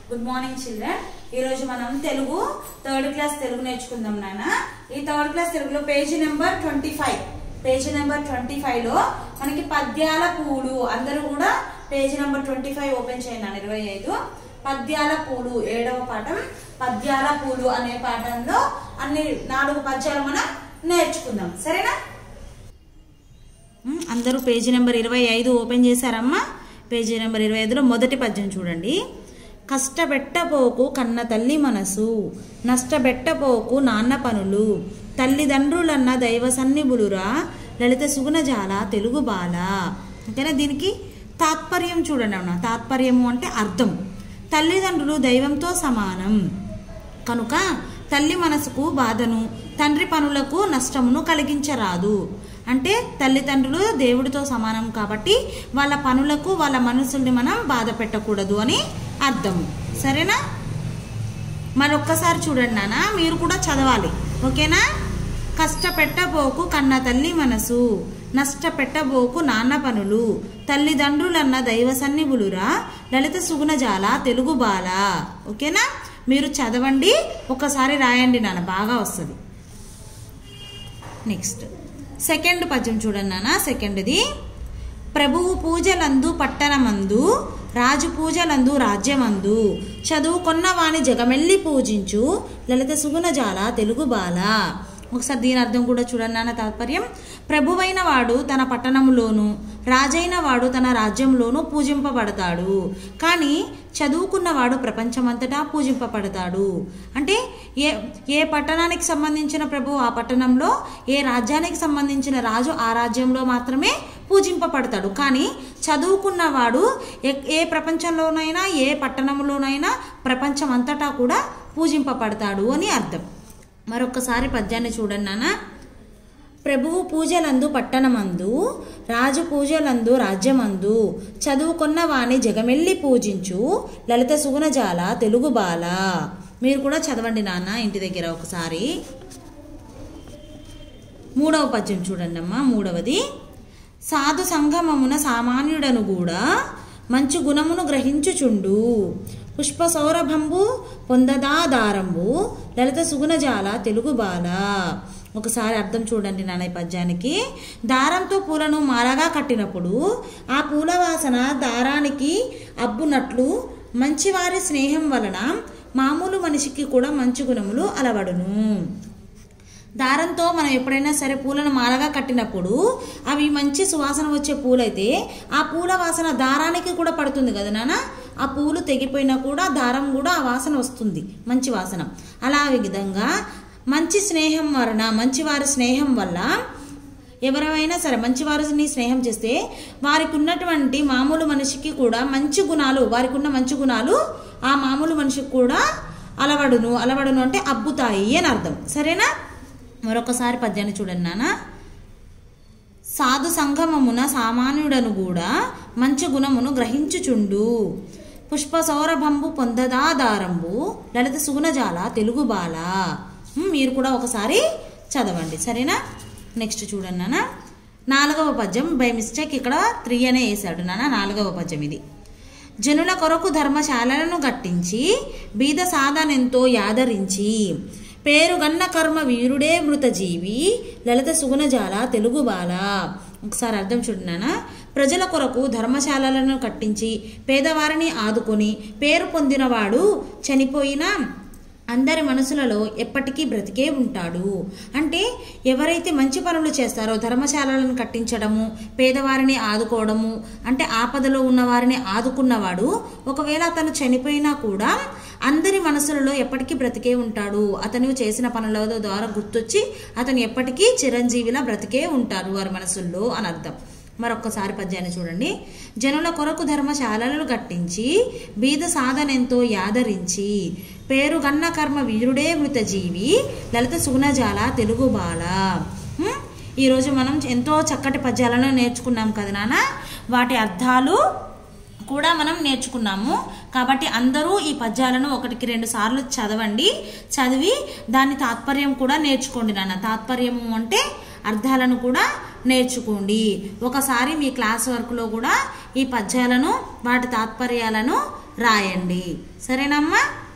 Good morning children ఈ రోజు మనం తెలుగు థర్డ్ క్లాస్ తెలుగు నేర్చుకుందాం నాన్న ఈ థర్డ్ క్లాస్ తెలుగులో page number twenty five page number twenty five లో మనకి పద్యాల పూలు అందరూ కూడా page number twenty five open చేయండి నాన్న ఇరవై ఐదు పద్యాల పూలు ఏడవ పాఠం పద్యాల పూలు అనే పాఠంలో అన్ని నాలుగు పద్యాలు మనం నేర్చుకుందాం సరేనా ఉమ్, అందరూ పేజీ నెంబర్ ఇరవై ఐదు ఓపెన్ చేశారమ్మా పేజీ నెంబర్ ఇరవై ఐదులో మొదటి పద్యం చూడండి కష్టపెట్టపోకు కన్న తల్లి మనసు నష్టపెట్టపోకు నాన్న పనులు తల్లిదండ్రులన్న దైవ సన్నిబులురా లలిత సుగుణజాల తెలుగు బాల ఓకేనా దీనికి తాత్పర్యం చూడండి అన్న తాత్పర్యము అంటే అర్థం తల్లిదండ్రులు దైవంతో సమానం కనుక తల్లి మనసుకు బాధను తండ్రి పనులకు నష్టమును కలిగించరాదు అంటే తల్లిదండ్రులు దేవుడితో సమానం కాబట్టి వాళ్ళ పనులకు వాళ్ళ మనసుల్ని మనం బాధ పెట్టకూడదు అని అర్థం సరేనా మరొక్కసారి చూడండి నాన్న మీరు కూడా చదవాలి ఓకేనా కష్టపెట్టబోకు కన్న తల్లి మనసు నష్టపెట్టబోకు నాన్న పనులు తల్లిదండ్రులన్న దైవ సన్నిబులురా లలిత సుగుణజాల తెలుగు బాల ఓకేనా మీరు చదవండి ఒకసారి రాయండి నాన్న బాగా వస్తుంది నెక్స్ట్ సెకండ్ పద్యం చూడండి నాన్న సెకండ్ది ప్రభువు పూజలందు పట్టణమందు రాజు పూజలందు రాజ్యమందు చదువుకొన్న వాని జగమెల్లి పూజించు లలిత సుగుణజాల తెలుగు బాల ఒకసారి దీని అర్థం కూడా చూడండి నాన్న తాత్పర్యం ప్రభువైన వాడు తన పట్టణంలోను రాజైన వాడు తన రాజ్యంలోనూ పూజింపబడతాడు కానీ చదువుకున్నవాడు ప్రపంచమంతటా పూజింపబడతాడు అంటే ఏ ఏ పట్టణానికి సంబంధించిన ప్రభు ఆ పట్టణంలో ఏ రాజ్యానికి సంబంధించిన రాజు ఆ రాజ్యంలో మాత్రమే పూజింపబడతాడు కానీ చదువుకున్నవాడు ఏ ఏ ప్రపంచంలోనైనా ఏ పట్టణంలోనైనా ప్రపంచం అంతటా కూడా పూజింపబడతాడు అని అర్థం మరొకసారి పద్యాన్ని చూడండి నాన్న ప్రభువు పూజలందు పట్టణమందు రాజు పూజలందు రాజ్యమందు చదువుకున్న వాణి జగమెల్లి పూజించు లలిత సుగుణజాల తెలుగు బాల మీరు కూడా చదవండి నాన్న ఇంటి దగ్గర ఒకసారి మూడవ పద్యం చూడండి అమ్మా మూడవది సాధు సంగమమున సామాన్యుడను కూడా మంచి గుణమును గ్రహించుచుండు పుష్ప సౌరభంబు పొందదాదారంబు లలిత సుగుణజాల తెలుగు బాల ఒకసారి అర్థం చూడండి నాన్న ఈ పద్యానికి దారంతో పూలను మాలగా కట్టినప్పుడు ఆ పూల వాసన దారానికి అబ్బునట్లు మంచివారి స్నేహం వలన మామూలు మనిషికి కూడా మంచి గుణములు అలవడును దారంతో మనం ఎప్పుడైనా సరే పూలను మాలగా కట్టినప్పుడు అవి మంచి సువాసన వచ్చే పూలైతే ఆ పూల వాసన దారానికి కూడా పడుతుంది కదా నాన్న ఆ పూలు తెగిపోయినా కూడా దారం కూడా ఆ వాసన వస్తుంది మంచి వాసన అలా విధంగా మంచి స్నేహం వలన మంచివారి స్నేహం వల్ల ఎవరైనా సరే మంచివారిని స్నేహం చేస్తే వారికి ఉన్నటువంటి మామూలు మనిషికి కూడా మంచి గుణాలు వారికి ఉన్న మంచి గుణాలు ఆ మామూలు మనిషికి కూడా అలవడును అలవడును అంటే అబ్బుతాయి అని అర్థం సరేనా మరొకసారి పద్యాన్ని చూడండి నాన్న సాధు సంగమమున సామాన్యుడను కూడా మంచి గుణమును గ్రహించుచుండు పుష్ప సౌరభంబు పొందదాదారంబు లలిత సుగుణజాల తెలుగు బాల ఉమ్, మీరు కూడా ఒకసారి చదవండి సరేనా నెక్స్ట్ చూడండి నాన్న నాలుగవ పద్యం బై మిస్టేక్ ఇక్కడ త్రీ అనే వేసాడు నాన్న నాలుగవ పద్యం ఇది జనుల కొరకు ధర్మశాలలను గట్టించి బీద సాధనెంతో యాదరించి పేరుగన్న కర్మ వీరుడే మృతజీవి లలిత సుగుణజాల తెలుగు బాల ఒకసారి అర్థం చూడన్నానా ప్రజల కొరకు ధర్మశాలలను కట్టించి పేదవారిని ఆదుకొని పేరు పొందినవాడు చనిపోయినా అందరి మనసులలో ఎప్పటికీ బ్రతికే ఉంటాడు అంటే ఎవరైతే మంచి పనులు చేస్తారో ధర్మశాలలను కట్టించడము పేదవారిని ఆదుకోవడము అంటే ఆపదలో ఉన్న వారిని ఆదుకున్నవాడు ఒకవేళ అతను చనిపోయినా కూడా అందరి మనసులలో ఎప్పటికీ బ్రతికే ఉంటాడు అతను చేసిన పనుల ద్వారా గుర్తొచ్చి అతను ఎప్పటికీ చిరంజీవిలా బ్రతికే ఉంటారు వారి మనసుల్లో అని అర్థం మరొక్కసారి పద్యాన్ని చూడండి జనుల కొరకు ధర్మశాలలు కట్టించి బీద సాధనెంతో యాదరించి పేరుగన్న కర్మ వీరుడే మృతజీవి లలిత సుగుణజాల తెలుగు బాల హ్మ్? ఈరోజు మనం ఎంతో చక్కటి పద్యాలను నేర్చుకున్నాం కదా నాన్న వాటి అర్థాలు కూడా మనం నేర్చుకున్నాము కాబట్టి అందరూ ఈ పద్యాలను ఒకటికి రెండు సార్లు చదవండి చదివి దాని తాత్పర్యం కూడా నేర్చుకోండి నాన్న తాత్పర్యము అంటే అర్థాలను కూడా నేర్చుకోండి ఒకసారి మీ క్లాస్ వర్క్లో కూడా ఈ పద్యాలను వాటి తాత్పర్యాలను రాయండి సరేనమ్మా